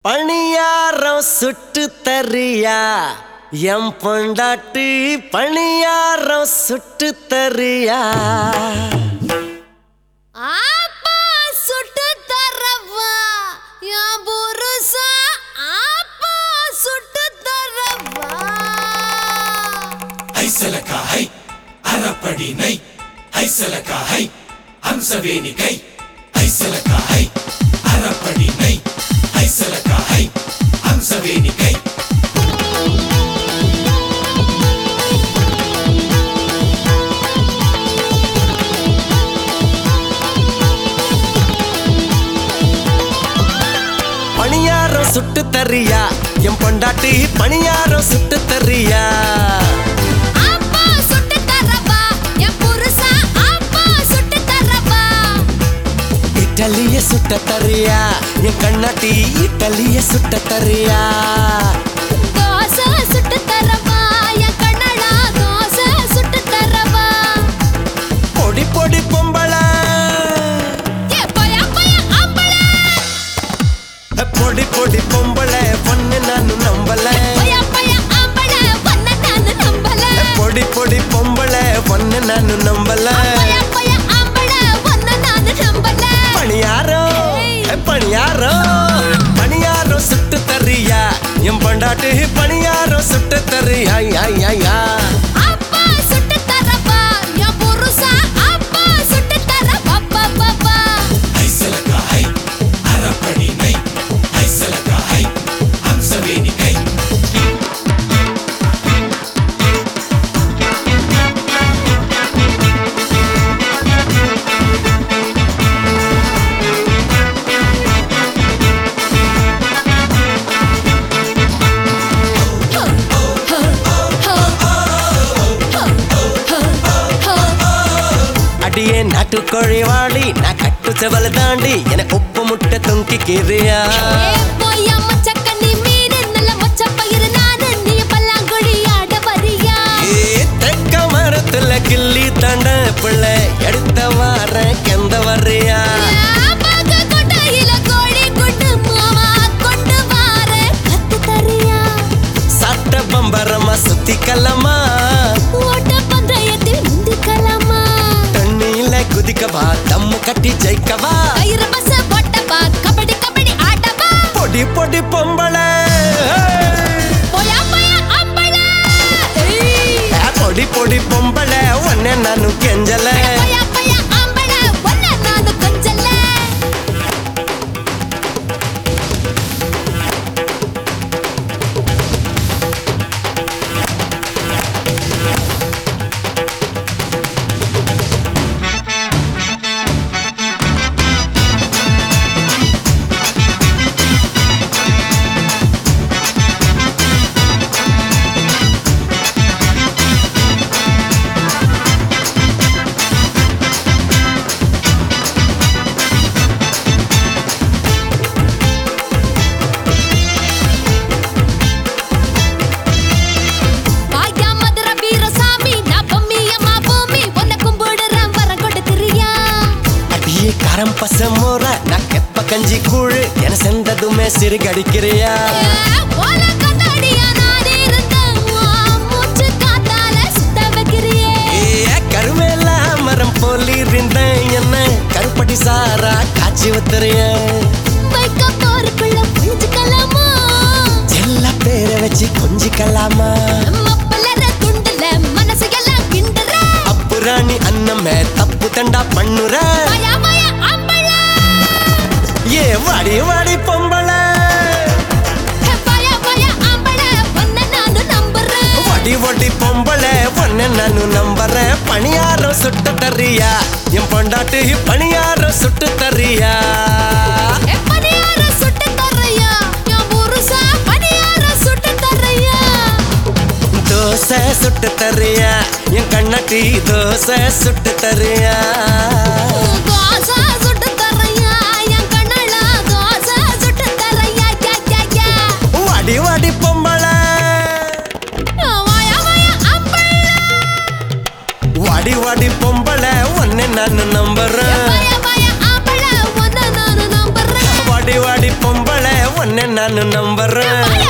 பணியாரம் சுட்டு தரியா எம் பொண்டாட்டி பணியாரம் சுட்டு தரியா ஆப்பா சுட்டு தரவா என் புருஷா ஆப்பா சுட்டு தரவா ஐசலக்கா ஹை அறப்படி நை ஐசலக்கா ஹை ஹம்சவேணி கை ஐசலக்கா ஹை அறப்படி நை ஐசலக்கா ஹை ஹம்சவேணி கை பணியாரம் சுட்டு தரியா எம் பொண்டாட்டி பணியாரம் சுட்டு தரியா ஆப்பா சுட்டு தரவா என் புருஷா ஆப்பா சுட்டு தரவா இட்டலிய சுட்ட தரியா என் கண்ணாட்டி இட்டலிய சுட்ட தரியா தோசை சுட்டு தரவா என் கண்ணடா தோசை சுட்டு தரவா பொடி பொடி பொம்பள ஏ போயா போயா ஆம்பளை பொடி பொடி பொம்பள பொண்ணு நானு நம்பல போயா போயா ஆம்பளை பண்ண நானு நம்பல பொடி பொடி பொம்பள பொண்ணு நானு நம்பல போயா போயா ஆம்பளை பண்ண நானு நம்பல பணியாரம் ஏ, பணியாரம் பணியாரம் சுட்டு தரியா என் பொண்டாட்டி பணியாரம் சுட்டு தரியா யா, யா, யா. அப்பா சுட்டு தரவா என் புருஷா அப்பா சுட்டு தரவா பா பா பா ஐசலக்கா ஹை அறப்படி நை ஐசலக்கா ஹை ஹம்சவேணி கை அடியே நாட்டுக்கோழி வாடி நான் கட்டு செவல தாண்டி என உப்பு முட்டை தொங்கிக்கிறியா ஏ போயா மச்சக்கண்ணி மீன் நல்ல மொச்ச பயிறு நானு நீ பல்லாங்குழி ஆட வரியா ஏ, தெக்க மரத்துல கிள்ளி தண்ட பிள்ளை எடுத்த வார கெந்த வர்றியா பாக்க கொட்டையில கோழி குண்டு மாமா கொண்டு வார கத்து தரியா சட்ட பம்பரமா சுத்தி கல்லமா ஓட்ட பந்தயத்தில் முந்திக்கலாமா தண்ணியில குதிக்கவா தம்மு கட்டி ஜெயிக்கவா கயிறு பச போட்டவா கபடி கபடி ஆட்டவா பொடி பொடி பொம்பளை போயா போயா அம்பளா ஏய் ஏ, பொடி பொடி பொம்பளை உன்னை நானு கெஞ்சல பயா பயா ஆம்பள ஒன்ன நானு கொஞ்சல்ல வாயா மதுர வீரசாமி நான் பொம்மியம்மா பூமி உன்னை கும்பிடுறேன் வரம் கொடுத்துறியா அடியே காரம் பச மோர நான் கெப்ப கஞ்சி கூழு என செந்ததுமே சிறுகடிக்கிறியா ஓல கண்ணாடியா நான் இருந்தேன் உன் மூச்சு காத்தால சுத்த வைக்கிறியே ஏ கருவேல மரம் போலி இருந்தேன் என்ன கருப்பட்டி சாரா காய்ச்சி ஊத்துறிய வைக்க போருக்குள்ள புரிஞ்சுக்கலாமா எல்லா பேரை வச்சு கொஞ்சிக்கலாமா மப்பலற துண்டுல மனசு எல்லாம் கிண்டுற அப்புராணி அன்னமே தப்பு தண்டா பண்ணுற பயா பயா அம்பளா ஏ வாடி வாடி பொம்பளை பயா பயா அம்பள ஒன்ன நானு நம்புறேன் வடி வடி பொம்பளை பொண்ணு நானு நம்புறேன் பணியாரம் சுட்டு தரியா என் பொண்டாட்டி பணியாரம் சுட்டு தரியா எப்படியார சுட்டு தரையா என் புருஷா பணியார சுட்டு தரையா தோசை சுட்டு தரியா என் கண்ணாட்டி தோசை சுட்டு தரியா தோசை சுட்டு தரையா என் கண்ணல தோசை சுட்டு தரையா யா யா யா வாடி வாடி பொம்பளை வாயா வாயா அம்பள வாடி வாடி பொம்பளை ஒன்னு நான் நம்புறேன் பயா பயா அம்பள ஒன்ன நானு நம்புறேன் வாடி வாடி பொம்பளை ஒன்னு உன்னை நான் நம்புறேன்